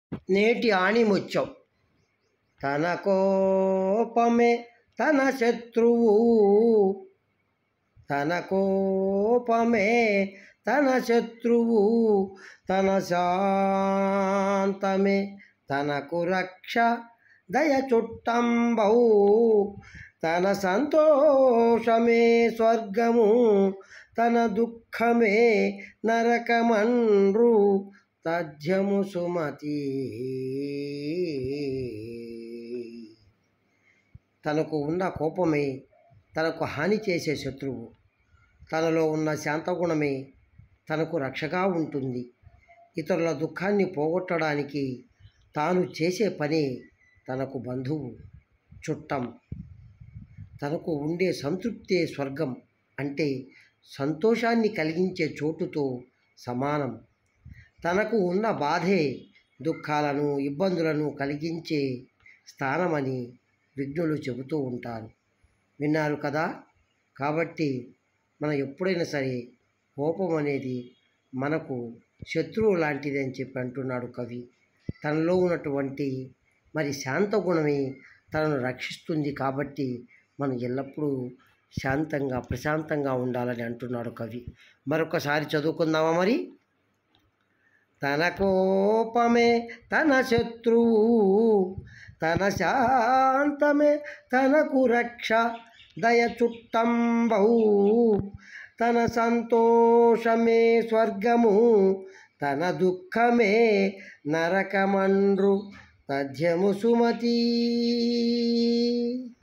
నేటి ఆణిముత్యం తన కోపమే తన శత్రువు తన కోపమే తన శత్రువు తన శాంతమే తనకు రక్ష దయ చుట్టంబౌ తన సంతోషమే స్వర్గము తన దుఃఖమే నరకమండ్రు తథ్యము సుమతి తనకు ఉన్న కోపమే తనకు హాని చేసే శత్రువు తనలో ఉన్న శాంతగుణమే తనకు రక్షగా ఉంటుంది ఇతరుల దుఃఖాన్ని పోగొట్టడానికి తాను చేసే పని తనకు బంధువు చుట్టం తనకు ఉండే సంతృప్తే స్వర్గం అంటే సంతోషాన్ని కలిగించే చోటుతో సమానం తనకు ఉన్న బాధే దుఃఖాలను ఇబ్బందులను కలిగించే స్థానమని విఘ్నులు చెబుతూ ఉంటారు విన్నారు కదా కాబట్టి మనం ఎప్పుడైనా సరే కోపం అనేది మనకు శత్రువు లాంటిది అని చెప్పి అంటున్నాడు కవి తనలో ఉన్నటువంటి మరి శాంత గుణమే తనను రక్షిస్తుంది కాబట్టి మనం ఎల్లప్పుడూ శాంతంగా ప్రశాంతంగా ఉండాలని అంటున్నాడు కవి మరొకసారి చదువుకుందామా మరి తన కోపమే తన శత్రువు తన శాంతమే తనకు రక్ష దయ చుట్టంబౌ తన సంతోషమే స్వర్గము తన దుఃఖమే నరకమండ్రు తథ్యము సుమతి